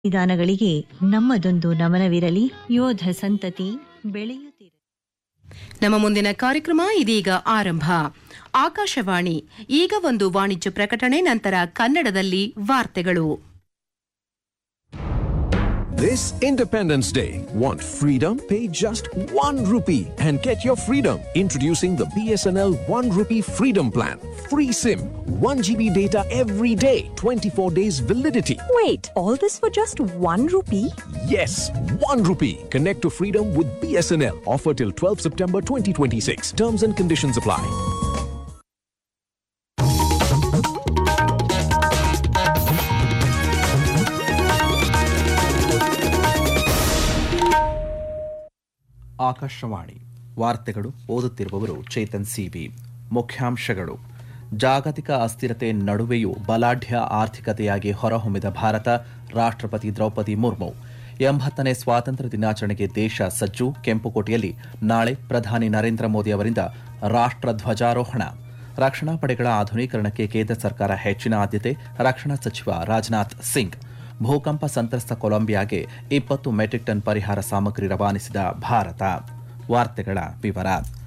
ವಿಧಾನಗಳಿಗೆ ನಮ್ಮದೊಂದು ನಮನವಿರಲಿ ಯೋಧ ಸಂತತಿ ಬೆಳೆಯುತ್ತಿರಲಿ ನಮ್ಮ ಮುಂದಿನ ಕಾರ್ಯಕ್ರಮ ಇದೀಗ ಆರಂಭ ಆಕಾಶವಾಣಿ ಈಗ ಒಂದು ವಾಣಿಜ್ಯ ಪ್ರಕಟಣೆ ನಂತರ ಕನ್ನಡದಲ್ಲಿ ವಾರ್ತೆಗಳು This Independence Day, want freedom? Pay just 1 rupee and get your freedom. Introducing the BSNL 1 rupee freedom plan. Free SIM, 1 GB data every day, 24 days validity. Wait, all this for just one rupee? Yes, 1 rupee. Connect to freedom with BSNL. Offer till 12 September 2026. Terms and conditions apply. Akashvani ವಾರ್ತೆಗಳು ಓದುತ್ತಿರುವವರು Chetan C B ಮುಖ್ಯಾಂಶಗಳು ಜಾಗತಿಕ ಅಸ್ಥಿರತೆ ನಡುವೆಯೂ ಬಲಾಢ್ಯ ಆರ್ಥಿಕತೆಯಾಗಿ ಹೊರಹೊಮ್ಮಿದ ಭಾರತ ರಾಷ್ಟ್ರಪತಿ ದ್ರೌಪದಿ ಮುರ್ಮು ಎಂಬತ್ತನೇ ಸ್ವಾತಂತ್ರ್ಯ ದಿನಾಚರಣೆಗೆ ದೇಶ ಸಜ್ಜು ಕೆಂಪುಕೋಟೆಯಲ್ಲಿ ನಾಳೆ ಪ್ರಧಾನಿ ನರೇಂದ್ರ ಮೋದಿ ಅವರಿಂದ ರಾಷ್ಟ್ರ ಧ್ವಜಾರೋಹಣ ರಕ್ಷಣಾ ಪಡೆಗಳ ಆಧುನೀಕರಣಕ್ಕೆ ಕೇಂದ್ರ ಸರ್ಕಾರ ಹೆಚ್ಚಿನ ಆದ್ಯತೆ ರಕ್ಷಣಾ ಸಚಿವ ರಾಜನಾಥ್ ಸಿಂಗ್ ಭೂಕಂಪ ಸಂತ್ರಸ್ತ ಕೊಲಂಬಿಯಾಗೆ ಇಪ್ಪತ್ತು ಮೆಟ್ರಿಕ್ ಟನ್ ಪರಿಹಾರ ಸಾಮಗ್ರಿ ರವಾನಿಸಿದ ಭಾರತ ವಾರ್ತೆಗಳ ವಿವರ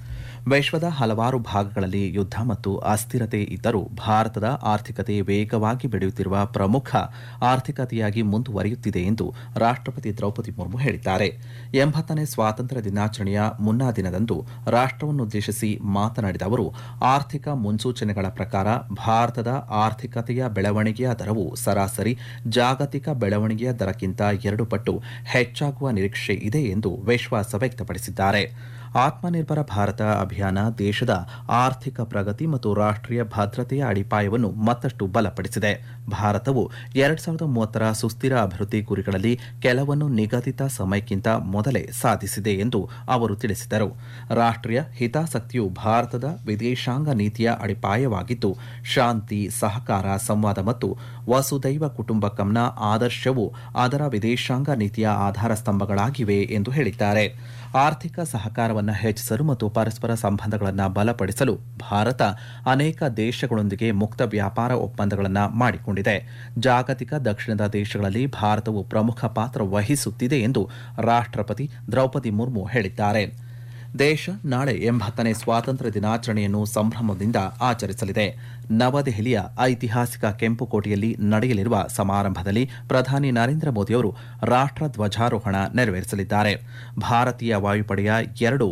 ವಿಶ್ವದ ಹಲವಾರು ಭಾಗಗಳಲ್ಲಿ ಯುದ್ಧ ಮತ್ತು ಅಸ್ಥಿರತೆ ಇದ್ದರೂ ಭಾರತದ ಆರ್ಥಿಕತೆ ವೇಗವಾಗಿ ಬೆಳೆಯುತ್ತಿರುವ ಪ್ರಮುಖ ಆರ್ಥಿಕತೆಯಾಗಿ ಮುಂದುವರಿಯುತ್ತಿದೆ ಎಂದು ರಾಷ್ಟ್ರಪತಿ ದ್ರೌಪದಿ ಮುರ್ಮು ಹೇಳಿದ್ದಾರೆ ಎಂಬತ್ತನೇ ಸ್ವಾತಂತ್ರ್ಯ ದಿನಾಚರಣೆಯ ಮುನ್ನಾ ದಿನದಂದು ರಾಷ್ಟ್ರವನ್ನುದ್ದೇಶಿಸಿ ಮಾತನಾಡಿದ ಅವರು ಆರ್ಥಿಕ ಮುನ್ಸೂಚನೆಗಳ ಪ್ರಕಾರ ಭಾರತದ ಆರ್ಥಿಕತೆಯ ಬೆಳವಣಿಗೆಯ ದರವು ಸರಾಸರಿ ಜಾಗತಿಕ ಬೆಳವಣಿಗೆಯ ದರಕ್ಕಿಂತ ಎರಡು ಪಟ್ಟು ಹೆಚ್ಚಾಗುವ ನಿರೀಕ್ಷೆ ಇದೆ ಎಂದು ವಿಶ್ವಾಸ ವ್ಯಕ್ತಪಡಿಸಿದ್ದಾರೆ ಆತ್ಮನಿರ್ಭರ ಭಾರತ ಅಭಿಯಾನ ದೇಶದ ಆರ್ಥಿಕ ಪ್ರಗತಿ ಮತ್ತು ರಾಷ್ಟ್ರೀಯ ಭದ್ರತೆಯ ಅಡಿಪಾಯವನ್ನು ಮತ್ತಷ್ಟು ಬಲಪಡಿಸಿದೆ ಭಾರತವು ಎರಡ್ ಸಾವಿರದ ಮೂವತ್ತರ ಸುಸ್ಥಿರ ಅಭಿವೃದ್ಧಿ ಗುರಿಗಳಲ್ಲಿ ಕೆಲವನ್ನು ನಿಗದಿತ ಸಮಯಕ್ಕಿಂತ ಮೊದಲೇ ಸಾಧಿಸಿದೆ ಎಂದು ಅವರು ತಿಳಿಸಿದರು ರಾಷ್ಟ್ರೀಯ ಹಿತಾಸಕ್ತಿಯು ಭಾರತದ ವಿದೇಶಾಂಗ ನೀತಿಯ ಅಡಿಪಾಯವಾಗಿದ್ದು ಶಾಂತಿ ಸಹಕಾರ ಸಂವಾದ ಮತ್ತು ವಸುದೈವ ಕುಟುಂಬಕಂನ ಆದರ್ಶವು ಅದರ ವಿದೇಶಾಂಗ ನೀತಿಯ ಆಧಾರ ಸ್ತಂಭಗಳಾಗಿವೆ ಎಂದು ಹೇಳಿದ್ದಾರೆ ಆರ್ಥಿಕ ಸಹಕಾರವನ್ನು ಹೆಚ್ಚಿಸಲು ಮತ್ತು ಪರಸ್ಪರ ಸಂಬಂಧಗಳನ್ನು ಬಲಪಡಿಸಲು ಭಾರತ ಅನೇಕ ದೇಶಗಳೊಂದಿಗೆ ಮುಕ್ತ ವ್ಯಾಪಾರ ಒಪ್ಪಂದಗಳನ್ನು ಮಾಡಿಕೊಂಡಿದೆ ಜಾಗತಿಕ ದಕ್ಷಿಣದ ದೇಶಗಳಲ್ಲಿ ಭಾರತವು ಪ್ರಮುಖ ಪಾತ್ರ ವಹಿಸುತ್ತಿದೆ ಎಂದು ರಾಷ್ಟ್ರಪತಿ ದ್ರೌಪದಿ ಮುರ್ಮು ಹೇಳಿದ್ದಾರೆ ದೇಶ ನಾಳೆ ಎಂಬತ್ತನೇ ಸ್ವಾತಂತ್ರ್ಯ ದಿನಾಚರಣೆಯನ್ನು ಸಂಭ್ರಮದಿಂದ ಆಚರಿಸಲಿದೆ ನವದೆಹಲಿಯ ಐತಿಹಾಸಿಕ ಕೆಂಪುಕೋಟೆಯಲ್ಲಿ ನಡೆಯಲಿರುವ ಸಮಾರಂಭದಲ್ಲಿ ಪ್ರಧಾನಿ ನರೇಂದ್ರ ಮೋದಿಯವರು ರಾಷ್ಟ್ರ ಧ್ವಜಾರೋಹಣ ನೆರವೇರಿಸಲಿದ್ದಾರೆ ಭಾರತೀಯ ವಾಯುಪಡೆಯ ಎರಡು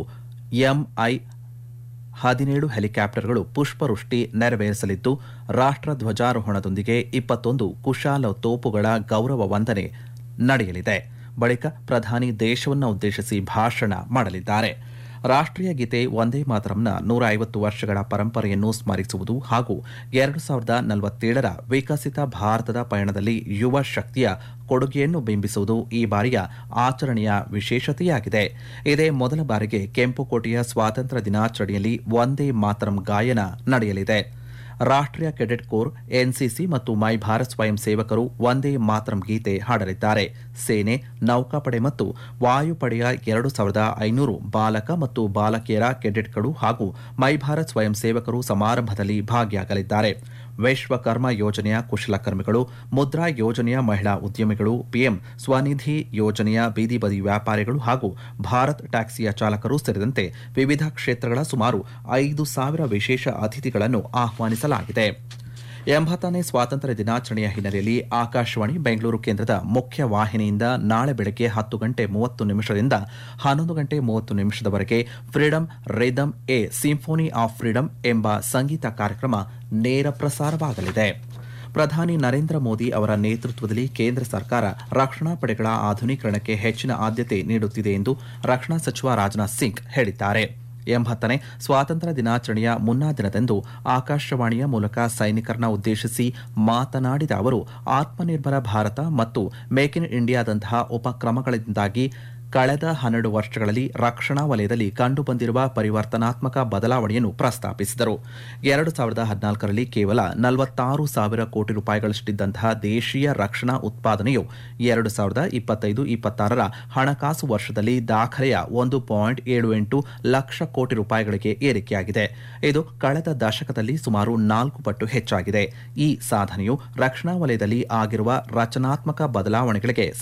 ಎಂಐ ಹದಿನೇಳು ಹೆಲಿಕಾಪ್ಟರ್ಗಳು ಪುಷ್ಪವೃಷ್ಟಿ ನೆರವೇರಿಸಲಿದ್ದು ರಾಷ್ಟ್ರ ಧ್ವಜಾರೋಹಣದೊಂದಿಗೆ ಇಪ್ಪತ್ತೊಂದು ಕುಶಾಲ ತೋಪುಗಳ ಗೌರವ ವಂದನೆ ನಡೆಯಲಿದೆ ಬಳಿಕ ಪ್ರಧಾನಿ ದೇಶವನ್ನು ಉದ್ದೇಶಿಸಿ ಭಾಷಣ ಮಾಡಲಿದ್ದಾರೆ ರಾಷ್ಟ್ರೀಯ ಗೀತೆ ಒಂದೇ ಮಾತರಂನ ನೂರ ಐವತ್ತು ವರ್ಷಗಳ ಪರಂಪರೆಯನ್ನು ಸ್ಮರಿಸುವುದು ಹಾಗೂ ಎರಡು ಸಾವಿರದ ನಲವತ್ತೇಳರ ವಿಕಸಿತ ಭಾರತದ ಪಯಣದಲ್ಲಿ ಯುವ ಶಕ್ತಿಯ ಕೊಡುಗೆಯನ್ನು ಬಿಂಬಿಸುವುದು ಈ ಬಾರಿಯ ಆಚರಣೆಯ ವಿಶೇಷತೆಯಾಗಿದೆ ಇದೇ ಮೊದಲ ಬಾರಿಗೆ ಕೆಂಪುಕೋಟೆಯ ಸ್ವಾತಂತ್ರ್ಯ ದಿನಾಚರಣೆಯಲ್ಲಿ ಒಂದೇ ಮಾತರಂ ಗಾಯನ ನಡೆಯಲಿದೆ ರಾಷ್ಟ್ರೀಯ ಕೆಡೆಟ್ ಕೋರ್ ಎನ್ಸಿಸಿ ಮತ್ತು ಮೈ ಭಾರತ್ ಸ್ವಯಂ ಸೇವಕರು ಒಂದೇ ಮಾತರಂ ಗೀತೆ ಹಾಡಲಿದ್ದಾರೆ ಸೇನೆ ನೌಕಾಪಡೆ ಮತ್ತು ವಾಯುಪಡೆಯ ಎರಡು ಸಾವಿರದ ಐನೂರು ಬಾಲಕ ಮತ್ತು ಬಾಲಕಿಯರ ಕೆಡೆಟ್ಗಳು ಹಾಗೂ ಮೈ ಭಾರತ್ ಸ್ವಯಂ ಸೇವಕರು ಸಮಾರಂಭದಲ್ಲಿ ಭಾಗಿಯಾಗಲಿದ್ದಾರೆ ವಿಶ್ವಕರ್ಮ ಯೋಜನೆಯ ಕುಶಲಕರ್ಮಿಗಳು ಮುದ್ರಾ ಯೋಜನೆಯ ಮಹಿಳಾ ಉದ್ಯಮಿಗಳು ಪಿಎಂ ಸ್ವನಿಧಿ ಯೋಜನೆಯ ಬೀದಿ ಬದಿ ವ್ಯಾಪಾರಿಗಳು ಹಾಗೂ ಭಾರತ್ ಟ್ಯಾಕ್ಸಿಯ ಚಾಲಕರು ಸೇರಿದಂತೆ ವಿವಿಧ ಕ್ಷೇತ್ರಗಳ ಸುಮಾರು ಐದು ಸಾವಿರ ವಿಶೇಷ ಅತಿಥಿಗಳನ್ನು ಆಹ್ವಾನಿಸಲಾಗಿದೆ ಎಂಬತ್ತನೇ ಸ್ವಾತಂತ್ರ್ಯ ದಿನಾಚರಣೆಯ ಹಿನ್ನೆಲೆಯಲ್ಲಿ ಆಕಾಶವಾಣಿ ಬೆಂಗಳೂರು ಕೇಂದ್ರದ ಮುಖ್ಯ ವಾಹಿನಿಯಿಂದ ನಾಳೆ ಬೆಳಗ್ಗೆ ಹತ್ತು ಗಂಟೆ ಮೂವತ್ತು ನಿಮಿಷದಿಂದ ಹನ್ನೊಂದು ಗಂಟೆ ಮೂವತ್ತು ನಿಮಿಷದವರೆಗೆ freedom rhythm a symphony of freedom ಎಂಬ ಸಂಗೀತ ಕಾರ್ಯಕ್ರಮ ನೇರ ಪ್ರಸಾರವಾಗಲಿದೆ ಪ್ರಧಾನಿ ನರೇಂದ್ರ ಮೋದಿ ಅವರ ನೇತೃತ್ವದಲ್ಲಿ ಕೇಂದ್ರ ಸರ್ಕಾರ ರಕ್ಷಣಾ ಪಡೆಗಳ ಆಧುನೀಕರಣಕ್ಕೆ ಹೆಚ್ಚಿನ ಆದ್ಯತೆ ನೀಡುತ್ತಿದೆ ಎಂದು ರಕ್ಷಣಾ ಸಚಿವ ರಾಜನಾಥ್ ಸಿಂಗ್ ಹೇಳಿದ್ದಾರೆ ಎಂಬತ್ತನೇ ಸ್ವಾತಂತ್ರ್ಯ ದಿನಾಚರಣೆಯ ಮುನ್ನಾ ದಿನದಂದು ಆಕಾಶವಾಣಿಯ ಮೂಲಕ ಸೈನಿಕರನ್ನ ಉದ್ದೇಶಿಸಿ ಮಾತನಾಡಿದ ಅವರು ಆತ್ಮನಿರ್ಭರ ಭಾರತ ಮತ್ತು ಮೇಕ್ ಇನ್ ಇಂಡಿಯಾದಂತಹ ಉಪಕ್ರಮಗಳಿಂದಾಗಿ ಕಳೆದ ಹನ್ನೆರಡು ವರ್ಷಗಳಲ್ಲಿ ರಕ್ಷಣಾ ವಲಯದಲ್ಲಿ ಕಂಡುಬಂದಿರುವ ಪರಿವರ್ತನಾತ್ಮಕ ಬದಲಾವಣೆಯನ್ನು ಪ್ರಸ್ತಾಪಿಸಿದರು ಎರಡು ಸಾವಿರದ ಹದಿನಾಲ್ಕರಲ್ಲಿ ಕೇವಲ ನಲವತ್ತಾರು ಸಾವಿರ ಕೋಟಿ ರೂಪಾಯಿಗಳಷ್ಟಿದ್ದಂತಹ ದೇಶೀಯ ರಕ್ಷಣಾ ಉತ್ಪಾದನೆಯು ಎರಡು ಸಾವಿರದ ಇಪ್ಪತ್ತೈದು ಇಪ್ಪತ್ತಾರರ ಹಣಕಾಸು ವರ್ಷದಲ್ಲಿ ದಾಖಲೆಯ ಒಂದು ಪಾಯಿಂಟ್ ಏಳು ಎಂಟು ಲಕ್ಷ ಕೋಟಿ ರೂಪಾಯಿಗಳಿಗೆ ಏರಿಕೆಯಾಗಿದೆ ಇದು ಕಳೆದ ದಶಕದಲ್ಲಿ ಸುಮಾರು ನಾಲ್ಕು ಪಟ್ಟು ಹೆಚ್ಚಾಗಿದೆ ಈ ಸಾಧನೆಯು ರಕ್ಷಣಾ ವಲಯದಲ್ಲಿ ಆಗಿರುವ ರಚನಾತ್ಮಕ ಬದಲಾವಣೆಗಳಿಗೆ